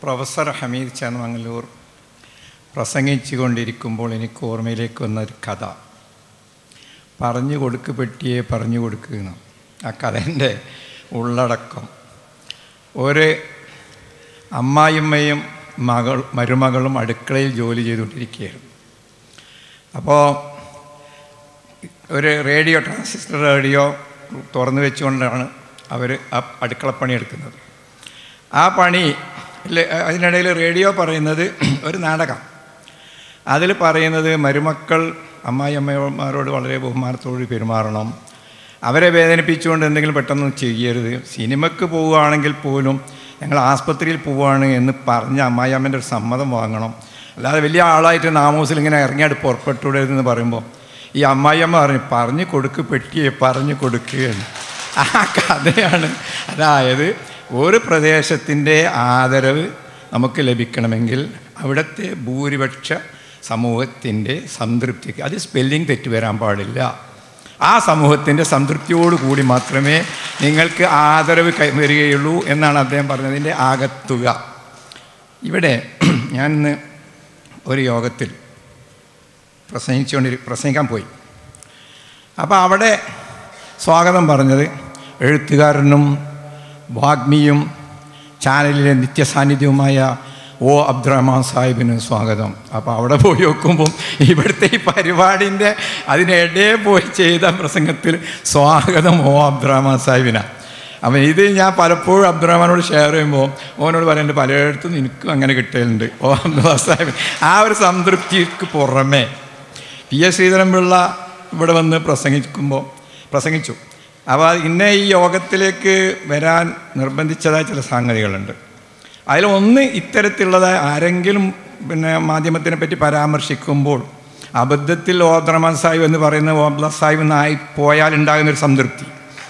Professor Hameed ചാനമംഗലൂർ പ്രസംഗിച്ചു കൊണ്ടിരിക്കുമ്പോൾ എനിക്ക് ഓർമ്മയിലേക്ക് വന്ന ഒരു കഥ പറഞ്ഞു കൊടുക്ക് പെട്ടിയെ പറഞ്ഞു കൊടുക്കുകയാണ് ആ കഥൻ്റെ ഉള്ളടക്കം ഒരു അമ്മായിമ്മയും മകൾ മരുമകളും അടുക്കളയിൽ ജോലി ചെയ്തുകൊണ്ടിരിക്കുകയായിരുന്നു അപ്പോൾ ഒരു റേഡിയോ ട്രാൻസിസ്റ്റർ റേഡിയോ തുറന്നു വെച്ചുകൊണ്ടാണ് അവർ ആ അടുക്കളപ്പണി എടുക്കുന്നത് ആ പണി അതിനിടയിൽ റേഡിയോ പറയുന്നത് ഒരു നാടകം അതിൽ പറയുന്നത് മരുമക്കൾ അമ്മായി അമ്മമാരോട് വളരെ ബഹുമാനത്തോട് പെരുമാറണം അവരെ വേദനിപ്പിച്ചുകൊണ്ട് എന്തെങ്കിലും പെട്ടെന്ന് ചെയ്യരുത് സിനിമയ്ക്ക് പോവുകയാണെങ്കിൽ പോലും ഞങ്ങൾ ആസ്പത്രിയിൽ പോവുകയാണ് എന്ന് പറഞ്ഞ അമ്മായിയമ്മൻ്റെ ഒരു സമ്മതം വാങ്ങണം അല്ലാതെ വലിയ ആളായിട്ട് നാമോസിൽ ഇങ്ങനെ ഇറങ്ങിയാട് പുറപ്പെട്ടുവിടരുതെന്ന് പറയുമ്പോൾ ഈ അമ്മായിയമ്മ പറഞ്ഞു പറഞ്ഞു കൊടുക്ക് പെട്ടിയെ പറഞ്ഞു കൊടുക്കുകയെന്ന് ആ കഥയാണ് അതായത് ഒരു പ്രദേശത്തിൻ്റെ ആദരവ് നമുക്ക് ലഭിക്കണമെങ്കിൽ അവിടുത്തെ ഭൂരിപക്ഷ സമൂഹത്തിൻ്റെ സംതൃപ്തിക്ക് അത് സ്പെല്ലിംഗ് തെറ്റ് വരാൻ പാടില്ല ആ സമൂഹത്തിൻ്റെ സംതൃപ്തിയോട് കൂടി മാത്രമേ നിങ്ങൾക്ക് ആദരവ് കൈ വരികയുള്ളൂ എന്നാണ് അദ്ദേഹം പറഞ്ഞതിൻ്റെ ആകത്തുക ഇവിടെ ഞാൻ ഇന്ന് ഒരു യോഗത്തിൽ പ്രസംഗിച്ചുകൊണ്ട് പ്രസംഗിക്കാൻ പോയി അപ്പോൾ അവിടെ സ്വാഗതം പറഞ്ഞത് എഴുത്തുകാരനും വാഗ്മിയും ചാനലിലെ നിത്യസാന്നിധ്യവുമായ ഒ അബ്ദുറഹ്മാൻ സാഹിബിന് സ്വാഗതം അപ്പോൾ അവിടെ പോയി നോക്കുമ്പം ഇവിടുത്തെ ഈ പരിപാടിൻ്റെ അതിനിടെ പോയി ചെയ്ത പ്രസംഗത്തിൽ സ്വാഗതം ഒ അബ്ദുറഹ്മാൻ സാഹിബിനാണ് അപ്പം ഇത് ഞാൻ പലപ്പോഴും അബ്ദുറഹ്മാനോട് ഷെയർ ചെയ്യുമ്പോൾ ഓനോട് പറയുന്നുണ്ട് പലയിടത്തും എനിക്കും അങ്ങനെ കിട്ടലുണ്ട് ഓ അബ്ദുള്ള സാഹിബ് ആ ഒരു സംതൃപ്തിക്ക് പുറമേ പി എസ് ശ്രീധരൻപിള്ള ഇവിടെ വന്ന് പ്രസംഗിക്കുമ്പോൾ പ്രസംഗിച്ചു അപ്പോൾ ഇന്ന ഈ യോഗത്തിലേക്ക് വരാൻ നിർബന്ധിച്ചതായ ചില സംഗതികളുണ്ട് അതിലൊന്ന് ഇത്തരത്തിലുള്ളതായ ആരെങ്കിലും പിന്നെ മാധ്യമത്തിനെ പറ്റി പരാമർശിക്കുമ്പോൾ അബദ്ധത്തിൽ ഓദ്രമാൻ സാഹിബ് എന്ന് പറയുന്ന ഓബ്ല സാഹിബ് എന്നായി പോയാൽ ഉണ്ടാകുന്നൊരു സംതൃപ്തി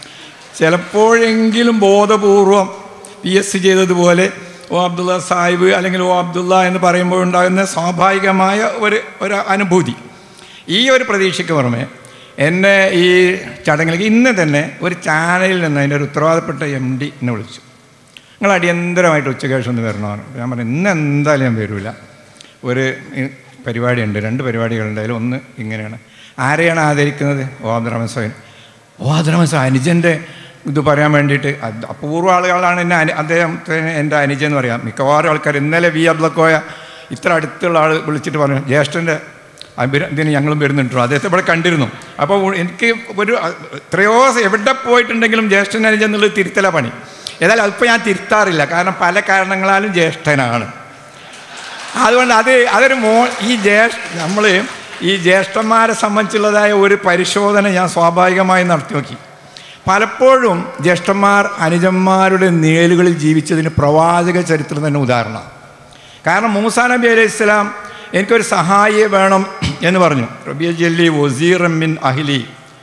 ചിലപ്പോഴെങ്കിലും ബോധപൂർവം പി എസ് സി ചെയ്തതുപോലെ ഓ അബ്ദുള്ള സാഹിബ് അല്ലെങ്കിൽ ഓ അബ്ദുള്ള എന്ന് പറയുമ്പോൾ ഉണ്ടാകുന്ന സ്വാഭാവികമായ ഒരു ഒരു അനുഭൂതി ഈ ഒരു പ്രതീക്ഷയ്ക്ക് പുറമെ എന്നെ ഈ ചടങ്ങിലേക്ക് ഇന്ന് തന്നെ ഒരു ചാനലിൽ നിന്ന് അതിൻ്റെ ഒരു ഉത്തരവാദപ്പെട്ട എം ഡി എന്നെ വിളിച്ചു നിങ്ങൾ അടിയന്തരമായിട്ട് ഉച്ചയ്ക്ക് ശേഷം ഒന്ന് വരണമെന്ന് ഞാൻ പറഞ്ഞു ഇന്ന് എന്തായാലും ഞാൻ വരില്ല ഒരു പരിപാടിയുണ്ട് രണ്ട് പരിപാടികളുണ്ട് അതിൽ ഒന്ന് ഇങ്ങനെയാണ് ആരെയാണ് ആദരിക്കുന്നത് ഓദ്രമൻ സ്വയൻ ഓദ്രമൻ സ്വയം അനുജൻ്റെ ഇത് പറയാൻ വേണ്ടിയിട്ട് അപൂർവ ആളുകളാണ് എന്നെ അനു അദ്ദേഹത്തിന് എൻ്റെ അനുജൻ എന്ന് പറയാം മിക്കവാറും ആൾക്കാർ ഇന്നലെ വി അബ്ദക്കോയ ഇത്ര അടുത്തുള്ള ആൾ വിളിച്ചിട്ട് പറഞ്ഞു ജ്യേഷ്ഠൻ്റെ ഇതിന് ഞങ്ങളും വരുന്നുണ്ടോ അദ്ദേഹത്തെ ഇവിടെ കണ്ടിരുന്നു അപ്പോൾ എനിക്ക് ഒരു എത്രയോ എവിടെ പോയിട്ടുണ്ടെങ്കിലും ജ്യേഷ്ഠൻ അനുജൻ എന്നുള്ളത് തിരുത്തല പണി ഏതായാലും അതിപ്പോൾ ഞാൻ തിരുത്താറില്ല കാരണം പല കാരണങ്ങളാലും ജ്യേഷ്ഠനാണ് അതുകൊണ്ട് അത് അതൊരു മോ ഈ ജ്യേഷ്ഠ നമ്മൾ ഈ ജ്യേഷ്ഠന്മാരെ സംബന്ധിച്ചുള്ളതായ ഒരു പരിശോധന ഞാൻ സ്വാഭാവികമായി നടത്തി നോക്കി പലപ്പോഴും ജ്യേഷ്ഠന്മാർ അനുജന്മാരുടെ നിഴലുകളിൽ ജീവിച്ചതിന് പ്രവാചക ചരിത്രം തന്നെ ഉദാഹരണമാണ് കാരണം മൂസാ നബി അലൈഹി ഇസ്ലാം എനിക്കൊരു സഹായിയെ വേണം എന്ന് പറഞ്ഞു റബിയ ജല്ലി വസീർ മിൻ അഹിലി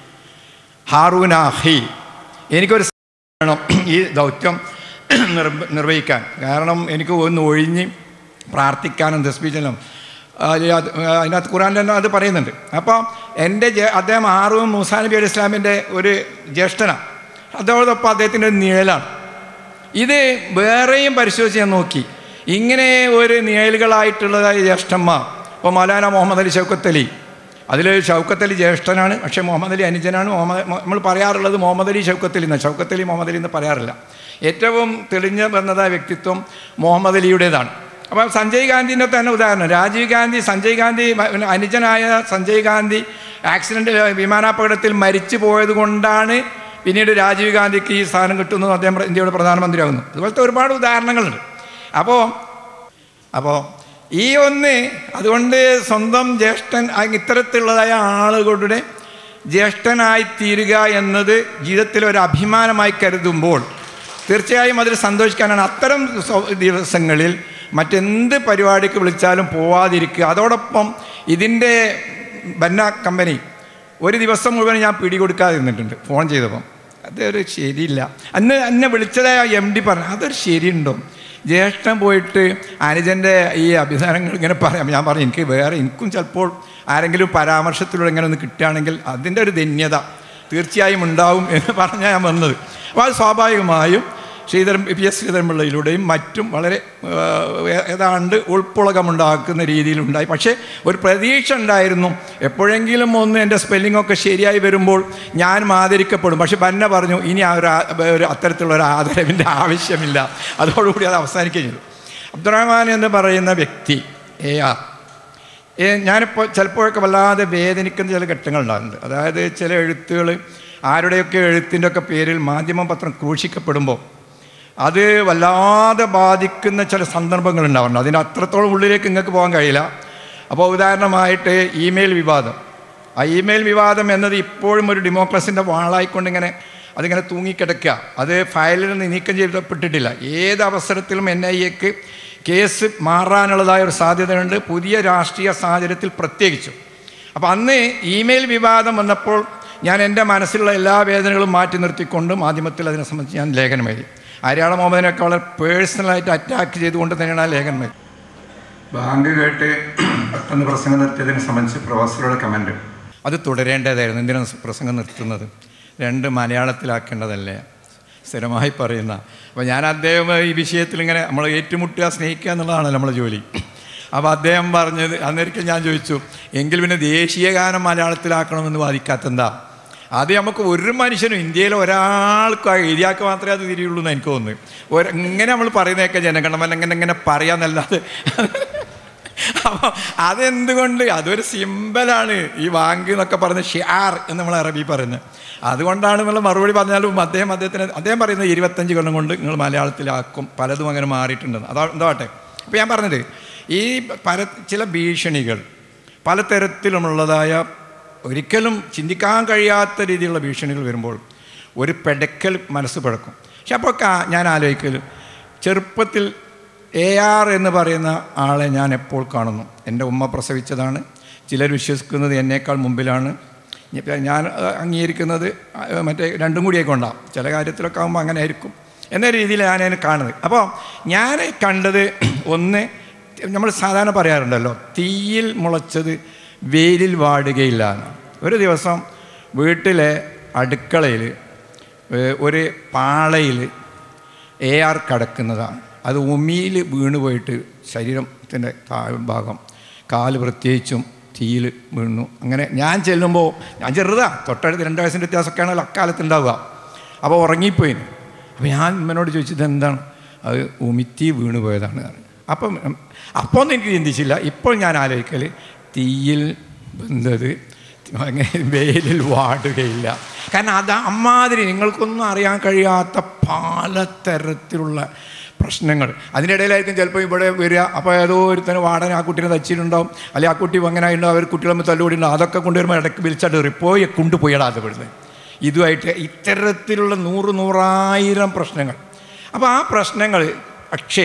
ഹാറൂന അഹി എനിക്കൊരു വേണം ഈ ദൗത്യം നിർവഹിക്കാൻ കാരണം എനിക്ക് ഒന്ന് ഒഴിഞ്ഞ് പ്രാർത്ഥിക്കാനും തസ്ബീജനും അതിനകത്ത് ഖുറാൻ തന്നെ അത് പറയുന്നുണ്ട് അപ്പോൾ എൻ്റെ അദ്ദേഹം ആറും മൂസാ നബി അലി ഇസ്ലാമിൻ്റെ ഒരു ജ്യേഷ്ഠനാണ് അതോടൊപ്പം അദ്ദേഹത്തിൻ്റെ ഒരു നിഴലാണ് ഇത് വേറെയും പരിശോധിച്ച് ഞാൻ നോക്കി ഇങ്ങനെ ഒരു നിഴലുകളായിട്ടുള്ളതായ ജ്യേഷ്ഠന്മാർ ഇപ്പോൾ മൗലാന മുഹമ്മദ് അലി ഷൗക്കത്ത് അലി അതിൽ ഷൗക്കത്ത് അലി ജ്യേഷ്ഠനാണ് പക്ഷേ മുഹമ്മദ് അലി അനുജനാണ് മുഹമ്മദ് നമ്മൾ പറയാറുള്ളത് മുഹമ്മദ് അലി ഷൗക്കത്ത് അലി എന്ന് ഷൗക്കത്ത് അലി മുഹമ്മദ് അലി എന്ന് പറയാറില്ല ഏറ്റവും തെളിഞ്ഞ വന്നതായ വ്യക്തിത്വം മുഹമ്മദ് അലിയുടേതാണ് അപ്പോൾ സഞ്ജയ് ഗാന്ധിൻ്റെ തന്നെ ഉദാഹരണം രാജീവ് ഗാന്ധി സഞ്ജയ് ഗാന്ധി അനുജനായ സഞ്ജയ് ഗാന്ധി ആക്സിഡൻറ്റ് വിമാനാപകടത്തിൽ മരിച്ചു പോയത് കൊണ്ടാണ് പിന്നീട് രാജീവ് ഗാന്ധിക്ക് ഈ സ്ഥാനം കിട്ടുന്നത് അദ്ദേഹം ഇന്ത്യയുടെ പ്രധാനമന്ത്രിയാകുന്നു അതുപോലത്തെ ഒരുപാട് ഉദാഹരണങ്ങളുണ്ട് അപ്പോൾ അപ്പോൾ ഈ ഒന്ന് അതുകൊണ്ട് സ്വന്തം ജ്യേഷ്ഠൻ ഇത്തരത്തിലുള്ളതായ ആളുകളുടെ ജ്യേഷ്ഠനായി തീരുക എന്നത് ജീവിതത്തിൽ ഒരു അഭിമാനമായി കരുതുമ്പോൾ തീർച്ചയായും അതിൽ സന്തോഷിക്കാനാണ് അത്തരം ദിവസങ്ങളിൽ മറ്റെന്ത് പരിപാടിക്ക് വിളിച്ചാലും പോവാതിരിക്കുക അതോടൊപ്പം ഇതിൻ്റെ ബന്ന കമ്പനി ഒരു ദിവസം മുഴുവൻ ഞാൻ പിടികൊടുക്കാതെ നിന്നിട്ടുണ്ട് ഫോൺ ചെയ്തപ്പം അതൊരു ശരിയില്ല അന്ന് എന്നെ വിളിച്ചതായ എം ഡി പറഞ്ഞു അതൊരു ശരിയുണ്ടോ ജ്യേഷ്ഠൻ പോയിട്ട് അനുജൻ്റെ ഈ അഭിധാനങ്ങൾ ഇങ്ങനെ പറയാം ഞാൻ പറഞ്ഞു എനിക്ക് വേറെ എനിക്കും ചിലപ്പോൾ ആരെങ്കിലും പരാമർശത്തിലൂടെ ഇങ്ങനെ ഒന്ന് കിട്ടുകയാണെങ്കിൽ അതിൻ്റെ ഒരു ധന്യത തീർച്ചയായും ഉണ്ടാവും എന്ന് പറഞ്ഞാൽ ഞാൻ വന്നത് അപ്പോൾ അത് സ്വാഭാവികമായും ശ്രീധരൻ പി എസ് ശ്രീധരൻപിള്ളയിലൂടെയും മറ്റും വളരെ ആ, ഏ- ഏതാണ്ട് ഉൾപ്പുളകമുണ്ടാക്കുന്ന രീതിയിലുണ്ടായി പക്ഷേ ഒരു പ്രതീക്ഷ ഉണ്ടായിരുന്നു എപ്പോഴെങ്കിലും ഒന്ന് എൻ്റെ സ്പെല്ലിംഗ് ഒക്കെ ശരിയായി വരുമ്പോൾ ഞാൻ ആദരിക്കപ്പെടും പക്ഷെ ബന്ന പറഞ്ഞു ഇനി ആ ഒരു ആ- ഒരു അത്തരത്തിലുള്ള ഒരു ആദരവിൻ്റെ ആവശ്യമില്ല അതോടുകൂടി അത് അവസാനിക്കുകയും ചെയ്തു അബ്ദുറഹ്മാൻ എന്ന് പറയുന്ന വ്യക്തി എ ആർ ഏ, ഞാനിപ്പോൾ ചിലപ്പോഴൊക്കെ വല്ലാതെ വേദനിക്കുന്ന ചില ഘട്ടങ്ങളുണ്ടാകുന്നുണ്ട് അതായത് ചില എഴുത്തുകൾ ആരുടെയൊക്കെ എഴുത്തിൻ്റെ ഒക്കെ പേരിൽ മാധ്യമ പത്രം ക്രൂശിക്കപ്പെടുമ്പോൾ അത് വല്ലാതെ ബാധിക്കുന്ന ചില സന്ദർഭങ്ങൾ ഉണ്ടാവാറുണ്ട് അതിൻ്റെ അത്രത്തോളം ഉള്ളിലേക്ക് നിങ്ങൾക്ക് പോകാൻ കഴിയില്ല അപ്പോൾ ഉദാഹരണമായിട്ട് ഇമെയിൽ വിവാദം ആ ഇമെയിൽ വിവാദം എന്നത് ഇപ്പോഴും ഒരു ഡെമോക്രസിൻ്റെ വാളായിക്കൊണ്ട് ഇങ്ങനെ അതിങ്ങനെ തൂങ്ങിക്കിടക്കുക അത് ഫയലിൽ നിന്ന് നീക്കം ചെയ്യപ്പെട്ടിട്ടില്ല ഏത് അവസരത്തിലും എൻ ഐ എക്ക് കേസ് മാറാനുള്ളതായ ഒരു സാധ്യതയുണ്ട് പുതിയ രാഷ്ട്രീയ സാഹചര്യത്തിൽ പ്രത്യേകിച്ചും അപ്പോൾ അന്ന് ഇമെയിൽ വിവാദം വന്നപ്പോൾ ഞാൻ എൻ്റെ മനസ്സിലുള്ള എല്ലാ വേദനകളും മാറ്റി നിർത്തിക്കൊണ്ട് മാധ്യമത്തിൽ അതിനെ സംബന്ധിച്ച് ഞാൻ ലേഖനം എഴുതി ആര്യാള മുഹമ്മദിനൊക്കെ വളരെ പേഴ്സണലായിട്ട് അറ്റാക്ക് ചെയ്തുകൊണ്ട് തന്നെയാണ് ആ ലേഖനം എഴുതി ബാങ്ക് കേട്ട് പെട്ടെന്ന് പ്രസംഗം നിർത്തിയതിനെ സംബന്ധിച്ച് പ്രൊഫസറുടെ കമൻറ്റ് അത് തുടരേണ്ടതായിരുന്നു എന്തിനാണ് പ്രസംഗം നിർത്തുന്നത് രണ്ട് മലയാളത്തിലാക്കേണ്ടതല്ലേ സ്ഥിരമായി പറയുന്ന അപ്പോൾ ഞാൻ അദ്ദേഹം ഈ വിഷയത്തിൽ ഇങ്ങനെ നമ്മൾ ഏറ്റുമുട്ടുക സ്നേഹിക്കുക എന്നുള്ളതാണല്ലോ നമ്മളെ ജോലി അപ്പോൾ അദ്ദേഹം പറഞ്ഞത് അന്നേരം ഞാൻ ചോദിച്ചു എങ്കിൽ പിന്നെ ദേശീയ ഗാനം മലയാളത്തിലാക്കണമെന്ന് വാദിക്കാത്തെന്താ അത് നമുക്ക് ഒരു മനുഷ്യനും ഇന്ത്യയിൽ ഒരാൾക്കും എഴുതിയാൾക്ക് മാത്രമേ അത് തിരിയുള്ളൂ എന്ന് എനിക്ക് തോന്നുന്നു ഒരു ഇങ്ങനെ നമ്മൾ പറയുന്നതൊക്കെ ജനഗണമന ഇങ്ങനെ ഇങ്ങനെ പറയാന്നല്ലാതെ അപ്പോൾ അതെന്തുകൊണ്ട് അതൊരു സിമ്പലാണ് ഈ വാങ്ക് എന്നൊക്കെ പറഞ്ഞ് ഷിയാർ എന്ന് നമ്മൾ അറബി പറയുന്നത് അതുകൊണ്ടാണ് നമ്മൾ മറുപടി പറഞ്ഞാലും അദ്ദേഹം അദ്ദേഹത്തിന് അദ്ദേഹം പറയുന്നത് ഇരുപത്തഞ്ച് കൊല്ലം കൊണ്ട് നിങ്ങൾ മലയാളത്തിലാക്കും പലതും അങ്ങനെ മാറിയിട്ടുണ്ടെന്ന് അതാ എന്താവട്ടെ അപ്പോൾ ഞാൻ പറഞ്ഞത് ഈ പല ചില ഭീഷണികൾ പലതരത്തിലുമുള്ളതായ ഒരിക്കലും ചിന്തിക്കാൻ കഴിയാത്ത രീതിയിലുള്ള ഭീഷണികൾ വരുമ്പോൾ ഒരു പെടക്കൽ മനസ്സ് പിടക്കും പക്ഷെ അപ്പോൾ കാ- ഞാൻ ആലോചിക്കലും ചെറുപ്പത്തിൽ എ ആർ എന്ന് പറയുന്ന ആളെ ഞാൻ എപ്പോൾ കാണുന്നു എൻ്റെ ഉമ്മ പ്രസവിച്ചതാണ് ചിലർ വിശ്വസിക്കുന്നത് എന്നേക്കാൾ മുമ്പിലാണ് ഇനിയിപ്പോൾ ഞാൻ അഹ്, അംഗീകരിക്കുന്നത് അഹ്, മറ്റേ രണ്ടും കൂടിയൊക്കെ ഉണ്ടാവും ചില കാര്യത്തിലൊക്കെ ആകുമ്പോൾ അങ്ങനെ ആയിരിക്കും എന്ന രീതിയിൽ ഞാൻ അതിനെ കാണുന്നത് അപ്പോൾ ഞാൻ കണ്ടത് ഒന്ന് നമ്മൾ സാധാരണ പറയാറുണ്ടല്ലോ തീയിൽ മുളച്ചത് വെയിലിൽ വാടുകയില്ല എന്ന് ഒരു ദിവസം വീട്ടിലെ അടുക്കളയിൽ ഏഹ്, ഒരു പാളയിൽ എ ആർ കിടക്കുന്നതാണ് അത് ഉമിയിൽ വീണുപോയിട്ട് ശരീരത്തിൻ്റെ ഭാഗം കാല് പ്രത്യേകിച്ചും തീയിൽ വീണു അങ്ങനെ ഞാൻ ചെല്ലുമ്പോൾ ഞാൻ ചെറുതാ തൊട്ടടുത്ത് രണ്ട് വയസ്സിൻ്റെ വ്യത്യാസമൊക്കെയാണല്ലോ അക്കാലത്ത് ഉണ്ടാവുക അപ്പോൾ ഉറങ്ങിപ്പോയി അപ്പോൾ ഞാൻ ഉമ്മനോട് ചോദിച്ചത് എന്താണ് അത് ഉമിത്തി വീണു പോയതാണ് ഞാൻ. അപ്പം അപ്പോൾ ഒന്നും എനിക്ക് ചിന്തിച്ചില്ല ഇപ്പോൾ ഞാൻ ആലോചിക്കൽ തീയിൽ വെന്തത് അങ്ങനെ വെയിലിൽ വാടുകയില്ല കാരണം അത് അമ്മാതിരി നിങ്ങൾക്കൊന്നും അറിയാൻ കഴിയാത്ത പലതരത്തിലുള്ള പ്രശ്നങ്ങൾ അതിൻ്റെ ഇടയിലായിരിക്കും ചിലപ്പോൾ ഇവിടെ വരിക അപ്പോൾ ഏതോ ഒരുത്തന് വാടന ആ കുട്ടീനെ തച്ചിട്ടുണ്ടാവും അല്ലെങ്കിൽ ആ കുട്ടി അങ്ങനെ ഉണ്ടാവും അവർ കുട്ടികളെ തല്ലുകൂടി ഉണ്ടാവും അതൊക്കെ കൊണ്ടുവരുമ്പോൾ ഇടയ്ക്ക് വിളിച്ചിട്ട് പോയി കൊണ്ടുപോയിടാതെ വിടുന്നത് ഇതുമായിട്ട് ഇത്തരത്തിലുള്ള നൂറ് നൂറായിരം പ്രശ്നങ്ങൾ അപ്പോൾ ആ പ്രശ്നങ്ങൾ പക്ഷേ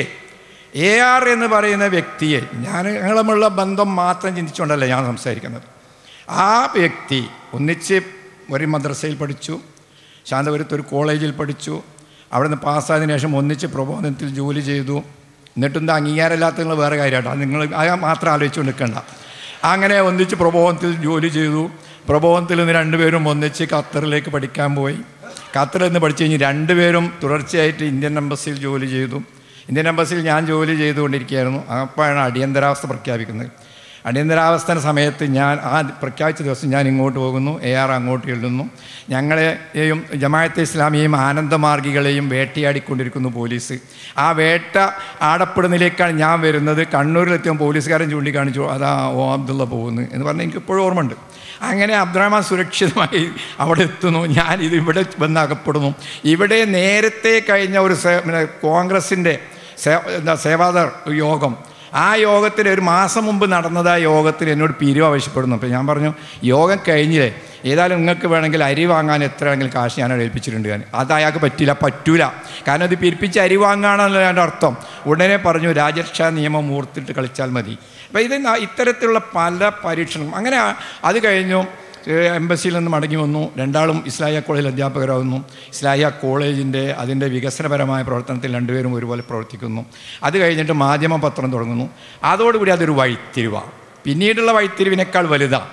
എ ആർ എന്ന് പറയുന്ന വ്യക്തിയെ ഞാൻ ഞങ്ങളുമുള്ള ബന്ധം മാത്രം ചിന്തിച്ചുകൊണ്ടല്ല ഞാൻ സംസാരിക്കുന്നത് ആ വ്യക്തി ഒന്നിച്ച് ഒരു മദ്രസയിൽ പഠിച്ചു ശാന്തപുരത്ത് ഒരു കോളേജിൽ പഠിച്ചു അവിടെ നിന്ന് പാസ്സായതിനു ശേഷം ഒന്നിച്ച് പ്രബോധനത്തിൽ ജോലി ചെയ്തു എന്നിട്ടും എന്താ അംഗീകാരമില്ലാത്ത നിങ്ങൾ വേറെ കാര്യമാട്ടോ അത് നിങ്ങൾ ആ മാത്രം ആലോചിച്ചുകൊണ്ട് നിൽക്കണ്ട അങ്ങനെ ഒന്നിച്ച് പ്രബോധനത്തിൽ ജോലി ചെയ്തു പ്രബോധനത്തിൽ നിന്ന് രണ്ടുപേരും ഒന്നിച്ച് ഖത്തറിലേക്ക് പഠിക്കാൻ പോയി ഖത്തറിൽ നിന്ന് പഠിച്ചു കഴിഞ്ഞ് രണ്ടുപേരും തുടർച്ചയായിട്ട് ഇന്ത്യൻ എംബസിയിൽ ജോലി ചെയ്തു ഇന്ത്യൻ എംബസിയിൽ ഞാൻ ജോലി ചെയ്തുകൊണ്ടിരിക്കുകയായിരുന്നു അപ്പോഴാണ് അടിയന്തരാവസ്ഥ പ്രഖ്യാപിക്കുന്നത് അടിയന്തരാവസ്ഥ സമയത്ത് ഞാൻ ആ പ്രഖ്യാപിച്ച ദിവസം ഞാൻ ഇങ്ങോട്ട് പോകുന്നു എ ആർ അങ്ങോട്ട് ചെല്ലുന്നു ഞങ്ങളെയും ജമാഅത്തെ ഇസ്ലാമിയെയും ആനന്ദമാർഗികളെയും വേട്ടയാടിക്കൊണ്ടിരിക്കുന്നു പോലീസ് ആ വേട്ട ആടപ്പെടുന്നതിലേക്കാണ് ഞാൻ വരുന്നത് കണ്ണൂരിലെത്തിയ പോലീസുകാരൻ ചൂണ്ടിക്കാണിച്ചു അതാ ഓ അബ്ദുള്ള പോകുന്നു എന്ന് പറഞ്ഞാൽ എനിക്ക് ഇപ്പോഴും ഓർമ്മയുണ്ട് അങ്ങനെ അബ്ദുറഹ്മാൻ സുരക്ഷിതമായി അവിടെ എത്തുന്നു ഞാൻ ഇത് ഇവിടെ വന്ന് അകപ്പെടുന്നു ഇവിടെ നേരത്തെ കഴിഞ്ഞ ഒരു സേ- പിന്നെ കോൺഗ്രസിൻ്റെ സേ എന്താ സേവാദർ യോഗം ആ യോഗത്തിൽ ഒരു മാസം മുമ്പ് നടന്നതായ യോഗത്തിൽ എന്നോട് പിരിവ് ആവശ്യപ്പെടുന്നു അപ്പോൾ ഞാൻ പറഞ്ഞു യോഗം കഴിഞ്ഞില്ലേ ഏതായാലും നിങ്ങൾക്ക് വേണമെങ്കിൽ അരി വാങ്ങാൻ എത്ര വേണമെങ്കിലും കാശ് ഞാൻ അവിടെ ഏൽപ്പിച്ചിട്ടുണ്ട് ഞാൻ അത് അയാൾക്ക് പറ്റില്ല പറ്റൂല കാരണം ഇത് പിരിപ്പിച്ച് അരി വാങ്ങാണല്ലോ എൻ്റെ അർത്ഥം ഉടനെ പറഞ്ഞു രാജരക്ഷാ നിയമം മൂർത്തിട്ട് കളിച്ചാൽ മതി അപ്പോൾ ഇത് ന- ഇത്തരത്തിലുള്ള പല പരീക്ഷണം അങ്ങനെ ആ- അത് കഴിഞ്ഞു ഏഹ് എംബസിയിൽ നിന്ന് മടങ്ങി വന്നു രണ്ടാളും ഇസ്ലാഹിയ കോളേജിൽ അധ്യാപകരാകുന്നു ഇസ്ലാഹിയ കോളേജിൻ്റെ അതിൻ്റെ വികസനപരമായ പ്രവർത്തനത്തിൽ രണ്ടുപേരും ഒരുപോലെ പ്രവർത്തിക്കുന്നു അത് കഴിഞ്ഞിട്ട് മാധ്യമ പത്രം തുടങ്ങുന്നു അതോടുകൂടി അതൊരു വഴിത്തിരിവാണ് പിന്നീടുള്ള വഴിത്തിരിവിനേക്കാൾ വലുതാണ്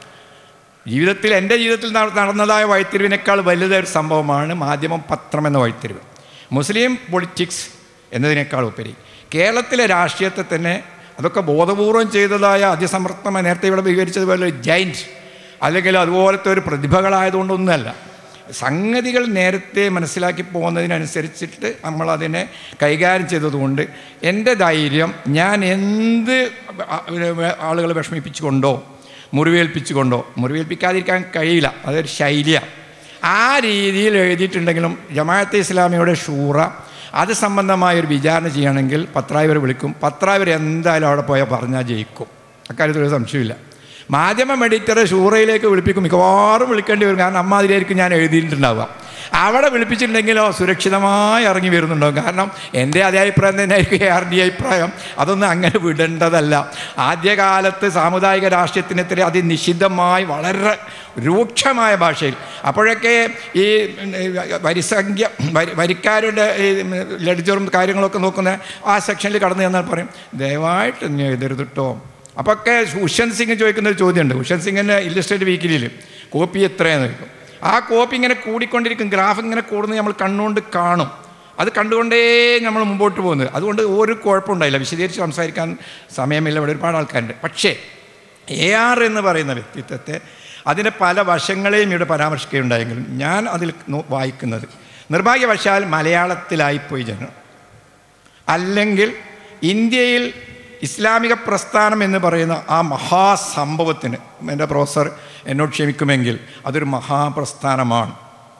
ജീവിതത്തിൽ എൻ്റെ ജീവിതത്തിൽ നട- നടന്നതായ വഴിത്തിരിവിനേക്കാൾ വലുതായ ഒരു സംഭവമാണ് മാധ്യമം പത്രം എന്ന വഴിത്തിരിവ് മുസ്ലിം പൊളിറ്റിക്സ് എന്നതിനേക്കാൾ ഉപരി കേരളത്തിലെ രാഷ്ട്രീയത്തെ തന്നെ അതൊക്കെ ബോധപൂർവം ചെയ്തതായ അതിസമർത്ഥമായി നേരത്തെ ഇവിടെ വിവരിച്ചതുപോലെ ഒരു ജൈൻറ്റ് അല്ലെങ്കിൽ അതുപോലത്തെ ഒരു പ്രതിഭകളായതുകൊണ്ടൊന്നുമല്ല സംഗതികൾ നേരത്തെ മനസ്സിലാക്കി പോകുന്നതിനനുസരിച്ചിട്ട് നമ്മളതിനെ കൈകാര്യം ചെയ്തതുകൊണ്ട് എൻ്റെ ധൈര്യം ഞാൻ എന്ത് ആളുകളെ വിഷമിപ്പിച്ചുകൊണ്ടോ മുറിവേൽപ്പിച്ചുകൊണ്ടോ മുറിവേൽപ്പിക്കാതിരിക്കാൻ കഴിയില്ല അതൊരു ശൈലിയാണ് ആ രീതിയിൽ എഴുതിയിട്ടുണ്ടെങ്കിലും ജമാഅത്തെ ഇസ്ലാമിയുടെ ഷൂറ അത് സംബന്ധമായ ഒരു വിചാരണ ചെയ്യണമെങ്കിൽ പത്രായവർ വിളിക്കും പത്രായവർ എന്തായാലും അവിടെ പോയാൽ പറഞ്ഞാൽ ജയിക്കും അക്കാര്യത്തിൽ ഒരു സംശയമില്ല മാധ്യമം എഡിറ്ററെ ഷൂറയിലേക്ക് വിളിപ്പിക്കും മിക്കവാറും വിളിക്കേണ്ടി വരും കാരണം അമ്മാതിരിയായിരിക്കും ഞാൻ എഴുതിയിട്ടുണ്ടാവുക അവിടെ വിളിപ്പിച്ചിട്ടുണ്ടെങ്കിലോ സുരക്ഷിതമായി ഇറങ്ങി വരുന്നുണ്ടാവും കാരണം എൻ്റെ അതേ അഭിപ്രായം തന്നെ ആയിരിക്കും ആർ ഡി അഭിപ്രായം അതൊന്നും അങ്ങനെ വിടേണ്ടതല്ല ആദ്യകാലത്ത് സാമുദായിക രാഷ്ട്രീയത്തിനെതിരെ അതിനിഷിദ്ധമായി വളരെ രൂക്ഷമായ ഭാഷയിൽ അപ്പോഴൊക്കെ ഈ വരിസംഖ്യ വരി വരിക്കാരുടെ ഈ ലഡിച്ചറും കാര്യങ്ങളൊക്കെ നോക്കുന്ന ആ സെക്ഷനിൽ കടന്നു ചെന്നാൽ പറയും ദയവായിട്ട് നീ എഴുതരുത് കേട്ടോ അപ്പോൾ ഒക്കെ ഉഷൻ സിംഗ് ചോദിക്കുന്ന ഒരു ചോദ്യമുണ്ട് ഉഷൻ സിംഗിൻ്റെ ഇല്ലസ്ട്രേറ്റ് വീക്കിലിൽ കോപ്പി എത്രയാന്ന് ചോദിക്കും ആ കോപ്പി ഇങ്ങനെ കൂടിക്കൊണ്ടിരിക്കും ഗ്രാഫ് ഇങ്ങനെ കൂടുന്നത് നമ്മൾ കണ്ണുകൊണ്ട് കാണും അത് കണ്ടുകൊണ്ടേ നമ്മൾ മുമ്പോട്ട് പോകുന്നത് അതുകൊണ്ട് ഒരു കുഴപ്പമുണ്ടായില്ല വിശദീകരിച്ച് സംസാരിക്കാൻ സമയമില്ല ഇവിടെ ഒരുപാട് ആൾക്കാരുണ്ട് പക്ഷേ എ ആർ എന്ന് പറയുന്ന വ്യക്തിത്വത്തെ അതിൻ്റെ പല വശങ്ങളെയും ഇവിടെ പരാമർശിക്കുകയുണ്ടായെങ്കിലും ഞാൻ അതിൽ നോ- വായിക്കുന്നത് നിർഭാഗ്യവശാൽ മലയാളത്തിലായിപ്പോയി ജനം അല്ലെങ്കിൽ ഇന്ത്യയിൽ ഇസ്ലാമിക പ്രസ്ഥാനം എന്ന് പറയുന്ന ആ മഹാസംഭവത്തിന് എൻ്റെ പ്രൊഫസർ എന്നോട് ക്ഷമിക്കുമെങ്കിൽ അതൊരു മഹാപ്രസ്ഥാനമാണ്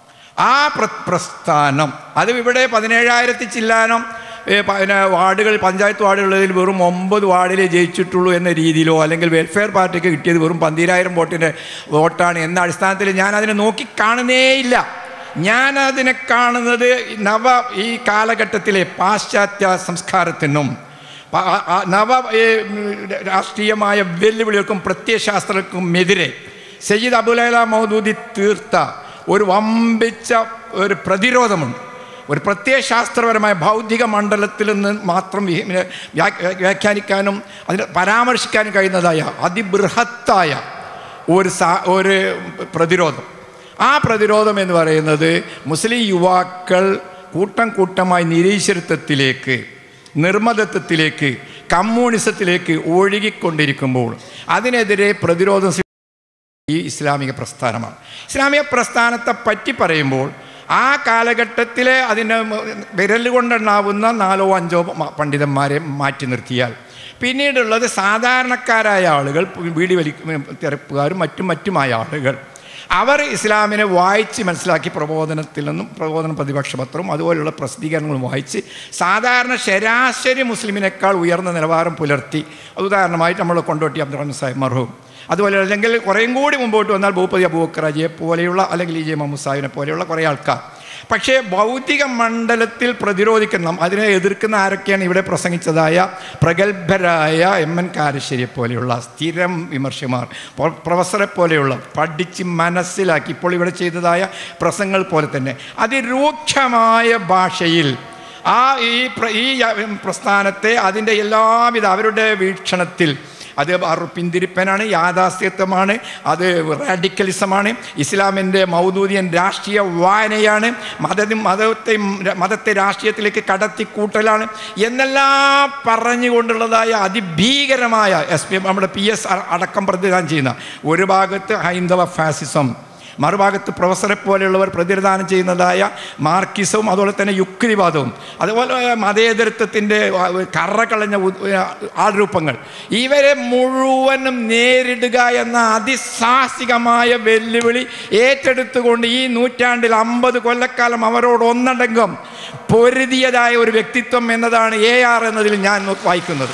ആ പ്ര പ്രസ്ഥാനം അത് ഇവിടെ പതിനേഴായിരത്തി ചില്ലാനം ഏ, പ- പിന്നെ വാർഡുകൾ പഞ്ചായത്ത് വാർഡുകളിൽ വെറും ഒമ്പത് വാർഡിലേ ജയിച്ചിട്ടുള്ളൂ എന്ന രീതിയിലോ അല്ലെങ്കിൽ വെൽഫെയർ പാർട്ടിക്ക് കിട്ടിയത് വെറും പന്തിരായിരം വോട്ടിൻ്റെ വോട്ടാണ് എന്ന അടിസ്ഥാനത്തിൽ ഞാൻ അതിനെ നോക്കിക്കാണുന്നേയില്ല ഞാൻ അതിനെ കാണുന്നത് നവ ഈ കാലഘട്ടത്തിലെ പാശ്ചാത്യ സംസ്കാരത്തിനും പ- ആ- ആ നവ ഏ, ഉം, രാഷ്ട്രീയമായ വെല്ലുവിളികൾക്കും പ്രത്യയശാസ്ത്രങ്ങൾക്കും എതിരെ സയ്യിദ് അബുലൈല മൗദൂദി തീർത്ത ഒരു വമ്പിച്ച ഒരു പ്രതിരോധമുണ്ട് ഒരു പ്രത്യയശാസ്ത്രപരമായ ഭൗതിക മണ്ഡലത്തിൽ നിന്ന് മാത്രം വി- പിന്നെ വ്യാ- വ്യാഖ്യാനിക്കാനും അതിനെ പരാമർശിക്കാനും കഴിയുന്നതായ അതിബൃഹത്തായ ഒരു സാ ഒരു പ്രതിരോധം ആ പ്രതിരോധം എന്ന് പറയുന്നത് മുസ്ലിം യുവാക്കൾ കൂട്ടം കൂട്ടമായി നിരീശ്വരത്വത്തിലേക്ക് നിർമ്മതത്വത്തിലേക്ക് കമ്മ്യൂണിസത്തിലേക്ക് ഒഴുകിക്കൊണ്ടിരിക്കുമ്പോൾ അതിനെതിരെ പ്രതിരോധം സ്വീ- ഈ ഇസ്ലാമിക പ്രസ്ഥാനമാണ് ഇസ്ലാമിക പ്രസ്ഥാനത്തെ പറ്റി പറയുമ്പോൾ ആ കാലഘട്ടത്തിലെ അതിന് വിരൽ കൊണ്ടെണ്ണാവുന്ന നാലോ അഞ്ചോ മ- പണ്ഡിതന്മാരെ മാറ്റി നിർത്തിയാൽ പിന്നീടുള്ളത് സാധാരണക്കാരായ ആളുകൾ വീടി വലി തിരപ്പുകാരും മറ്റും മറ്റുമായ ആളുകൾ അവർ ഇസ്ലാമിനെ വായിച്ച് മനസ്സിലാക്കി പ്രബോധനത്തിൽ നിന്നും പ്രബോധന പ്രതിപക്ഷ പത്രവും അതുപോലുള്ള പ്രസിദ്ധീകരണങ്ങളും വായിച്ച് സാധാരണ ശരാശരി മുസ്ലിമിനേക്കാൾ ഉയർന്ന നിലവാരം പുലർത്തി ഉദാഹരണമായിട്ട് നമ്മൾ കൊണ്ടോട്ടി അബ്ദുറഹ്മാൻ സാഹിബ് മർഹൂം അതുപോലെ അല്ലെങ്കിൽ കുറേയും കൂടി മുമ്പോട്ട് വന്നാൽ ഭൂപതി അബൂക്കറാജിയെ പോലെയുള്ള അല്ലെങ്കിൽ ഇ ജെ മുഹമ്മദ് സാഹിബിനെ പോലെയുള്ള കുറേ ആൾക്കാർ പക്ഷേ ഭൗതിക മണ്ഡലത്തിൽ പ്രതിരോധിക്കുന്ന അതിനെ എതിർക്കുന്ന ആരൊക്കെയാണ് ഇവിടെ പ്രസംഗിച്ചതായ പ്രഗത്ഭരായ എം എൻ കാരശ്ശേരിയെ പോലെയുള്ള സ്ഥിരം വിമർശകന്മാർ പ്രൊ- പ്രൊഫസറെ പോലെയുള്ള പഠിച്ച് മനസ്സിലാക്കി ഇപ്പോൾ ഇവിടെ ചെയ്തതായ പ്രസംഗങ്ങൾ പോലെ തന്നെ അതിരൂക്ഷമായ ഭാഷയിൽ ആ ഈ പ്ര- ഈ യ- പ്രസ്ഥാനത്തെ അതിൻ്റെ എല്ലാവിധ അവരുടെ വീക്ഷണത്തിൽ അത് അറു പിന്തിരിപ്പനാണ് യാഥാസ്ഥ്യത്വമാണ് അത് റാഡിക്കലിസമാണ് ഇസ്ലാമിൻ്റെ മൗദൂദിയൻ രാഷ്ട്രീയ വായനയാണ് മത മതത്തെ മതത്തെ രാഷ്ട്രീയത്തിലേക്ക് കടത്തിക്കൂട്ടലാണ് എന്നെല്ലാം പറഞ്ഞുകൊണ്ടുള്ളതായ അതിഭീകരമായ എസ് പി നമ്മുടെ പി എസ് അടക്കം പ്രതിദാനം ചെയ്യുന്ന ഒരു ഭാഗത്ത് ഹൈന്ദവ ഫാസിസം മറുഭാഗത്ത് പ്രൊഫസറെ പോലെയുള്ളവർ പ്രതിനിധാനം ചെയ്യുന്നതായ മാർക്കിസവും അതുപോലെ തന്നെ യുക്തിവാദവും അതുപോലെ മതേതരത്വത്തിൻ്റെ കറകളഞ്ഞ ഉ- ആൾരൂപങ്ങൾ ഇവരെ മുഴുവനും നേരിടുക എന്ന അതിസാഹസികമായ വെല്ലുവിളി ഏറ്റെടുത്തുകൊണ്ട് ഈ നൂറ്റാണ്ടിൽ അമ്പത് കൊല്ലക്കാലം അവരോട് ഒന്നടങ്കം പൊരുതിയതായ ഒരു വ്യക്തിത്വം എന്നതാണ് എ ആർ എന്നതിൽ ഞാൻ വായിക്കുന്നത്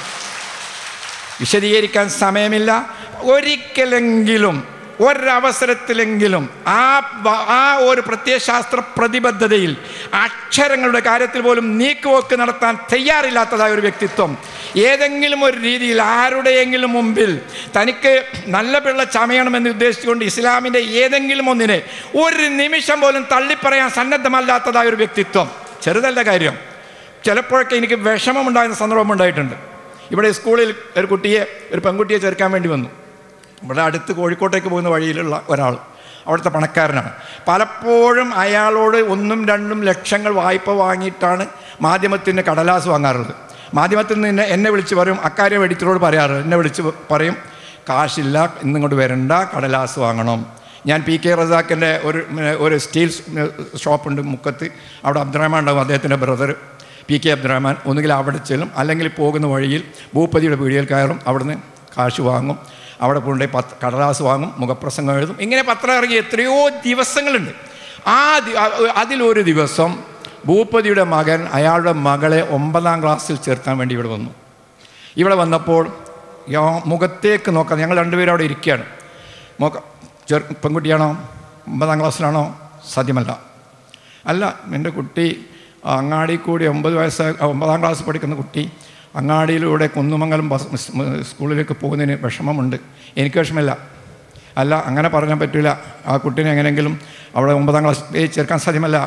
വിശദീകരിക്കാൻ സമയമില്ല ഒരിക്കലെങ്കിലും ഒരവസരത്തിലെങ്കിലും ആ വ- ആ ഒരു പ്രത്യയശാസ്ത്ര പ്രതിബദ്ധതയിൽ അക്ഷരങ്ങളുടെ കാര്യത്തിൽ പോലും നീക്കുപോക്ക് നടത്താൻ തയ്യാറില്ലാത്തതായ ഒരു വ്യക്തിത്വം ഏതെങ്കിലും ഒരു രീതിയിൽ ആരുടെയെങ്കിലും മുമ്പിൽ തനിക്ക് നല്ല പിള്ള ചമയണമെന്ന് ഉദ്ദേശിച്ചുകൊണ്ട് ഇസ്ലാമിൻ്റെ ഏതെങ്കിലും ഒന്നിനെ ഒരു നിമിഷം പോലും തള്ളിപ്പറയാൻ സന്നദ്ധമല്ലാത്തതായ ഒരു വ്യക്തിത്വം ചെറുതല്ല കാര്യം ചിലപ്പോഴൊക്കെ എനിക്ക് വിഷമമുണ്ടാകുന്ന സന്ദർഭം ഉണ്ടായിട്ടുണ്ട് ഇവിടെ സ്കൂളിൽ ഒരു കുട്ടിയെ ഒരു പെൺകുട്ടിയെ ചേർക്കാൻ വേണ്ടി വന്നു ഇവിടെ അടുത്ത് കോഴിക്കോട്ടേക്ക് പോകുന്ന വഴിയിലുള്ള ഒരാൾ അവിടുത്തെ പണക്കാരനാണ് പലപ്പോഴും അയാളോട് ഒന്നും രണ്ടും ലക്ഷങ്ങൾ വായ്പ വാങ്ങിയിട്ടാണ് മാധ്യമത്തിന് കടലാസ് വാങ്ങാറുള്ളത് മാധ്യമത്തിൽ നിന്ന് എന്നെ വിളിച്ച് പറയും അക്കാര്യം എഡിറ്ററോട് പറയാറ് എന്നെ വിളിച്ച് പറയും കാശില്ല ഇന്നിങ്ങോട്ട് വരണ്ട കടലാസ് വാങ്ങണം ഞാൻ പി കെ റസാക്കിൻ്റെ ഒരു ഒരു സ്റ്റീൽ ഷോപ്പുണ്ട് മുക്കത്ത് അവിടെ അബ്ദുറഹ്മാൻ ഉണ്ടാവും അദ്ദേഹത്തിൻ്റെ ബ്രദർ പി കെ അബ്ദുറഹ്മാൻ ഒന്നുകിൽ അവിടെ ചെല്ലും അല്ലെങ്കിൽ പോകുന്ന വഴിയിൽ ഭൂപതിയുടെ പീടികയിൽ കയറും അവിടുന്ന് കാശ് വാങ്ങും അവിടെ പോയി പത്ത് കടലാസ് വാങ്ങും മുഖപ്രസംഗം എഴുതും ഇങ്ങനെ പത്രം ഇറങ്ങി എത്രയോ ദിവസങ്ങളുണ്ട് ആ ദി- ആ- അതിലൊരു ദിവസം ഭൂപതിയുടെ മകൻ അയാളുടെ മകളെ ഒമ്പതാം ക്ലാസ്സിൽ ചേർക്കാൻ വേണ്ടി ഇവിടെ വന്നു ഇവിടെ വന്നപ്പോൾ യാ- മുഖത്തേക്ക് നോക്കാം ഞങ്ങൾ രണ്ടുപേരും അവിടെ ഇരിക്കുകയാണ് മുഖ ചെറു പെൺകുട്ടിയാണോ ഒമ്പതാം ക്ലാസ്സിലാണോ സാധ്യമല്ല അല്ല എൻ്റെ കുട്ടി അങ്ങാടി കൂടി ഒമ്പത് വയസ്സ് ഒമ്പതാം ക്ലാസ് പഠിക്കുന്ന കുട്ടി അങ്ങാടിയിലൂടെ കുന്നുമംഗലം ബസ് സ് സ്കൂളിലേക്ക് പോകുന്നതിന് വിഷമമുണ്ട് എനിക്ക് വിഷമമില്ല അല്ല അങ്ങനെ പറഞ്ഞാൽ പറ്റില്ല ആ കുട്ടീനെ എങ്ങനെയെങ്കിലും അവിടെ ഒമ്പതാം ക്ലാസ് ചേർക്കാൻ സാധ്യമല്ല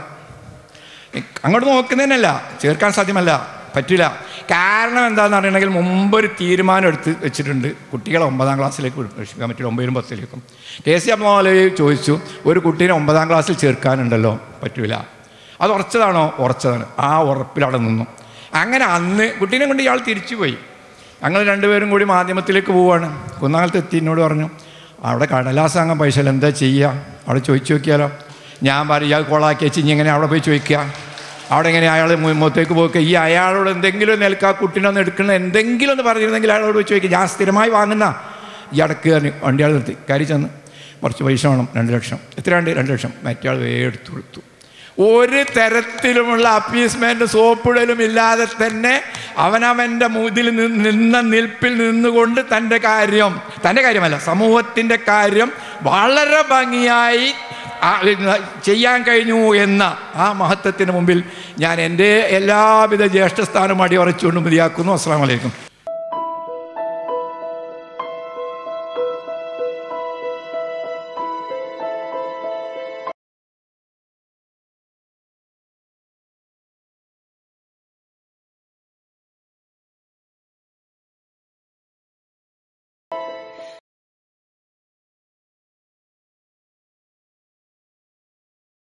അങ്ങോട്ട് നോക്കുന്നതിനല്ല ചേർക്കാൻ സാധ്യമല്ല പറ്റില്ല കാരണം എന്താണെന്ന് അറിയണമെങ്കിൽ മുമ്പൊരു തീരുമാനം എടുത്ത് വെച്ചിട്ടുണ്ട് കുട്ടികളെ ഒമ്പതാം ക്ലാസ്സിലേക്ക് പ്രവേശിക്കാൻ പറ്റില്ല ഒമ്പതിലും പത്തിലേക്കും കെ സി അമ്മോലി ചോദിച്ചു ഒരു കുട്ടീനെ ഒമ്പതാം ക്ലാസ്സിൽ ചേർക്കാനുണ്ടല്ലോ പറ്റൂല അത് ഉറച്ചതാണോ ഉറച്ചതാണ് ആ ഉറപ്പിൽ അവിടെ നിന്നു അങ്ങനെ അന്ന് കുട്ടീനെ കൊണ്ട് ഇയാൾ തിരിച്ചു പോയി ഞങ്ങൾ രണ്ടുപേരും കൂടി മാധ്യമത്തിലേക്ക് പോവുകയാണ് കുന്നാലത്ത് എത്തി എന്നോട് പറഞ്ഞു അവിടെ കടലാസ് വാങ്ങാൻ പൈസ ഇല്ല, എന്താ ചെയ്യുക അവിടെ ചോദിച്ചു നോക്കിയാലോ ഞാൻ പറയും ഇയാൾ കോളാക്കി വെച്ച് ഇനി എങ്ങനെ അവിടെ പോയി ചോദിക്കുക അവിടെ എങ്ങനെ അയാൾ മുഖത്തേക്ക് പോക്കുക ഈ അയാളോട് എന്തെങ്കിലും നിൽക്കുക ആ കുട്ടീനെ ഒന്ന് എടുക്കണം എന്തെങ്കിലും ഒന്ന് പറഞ്ഞിരുന്നെങ്കിൽ അയാളോട് പോയി ചോദിക്കുക ഞാൻ സ്ഥിരമായി വാങ്ങുന്ന ഈ അടക്ക് ഒണ്ടി ആൾ നിർത്തി കയറി ചെന്ന് കുറച്ച് പൈസ വേണം രണ്ട് ലക്ഷം എത്രയുണ്ട് രണ്ട് ലക്ഷം മറ്റേ ആൾ എടുത്തു കൊടുത്തു ഒരു തരത്തിലുമുള്ള അപ്പീസ്മെൻറ്റ് സോപ്പിടലും ഇല്ലാതെ തന്നെ അവനവൻ്റെ മുതിൽ നിന്ന് നിന്ന നിൽപ്പിൽ നിന്നുകൊണ്ട് തൻ്റെ കാര്യം തൻ്റെ കാര്യമല്ല സമൂഹത്തിൻ്റെ കാര്യം വളരെ ഭംഗിയായി ആ, ചെയ്യാൻ കഴിഞ്ഞു എന്ന ആ മഹത്വത്തിന് മുമ്പിൽ ഞാൻ എൻ്റെ എല്ലാവിധ ജ്യേഷ്ഠസ്ഥാനം അടിയുറച്ചുകൊണ്ട് മതിയാക്കുന്നു അസ്സാം വലൈക്കും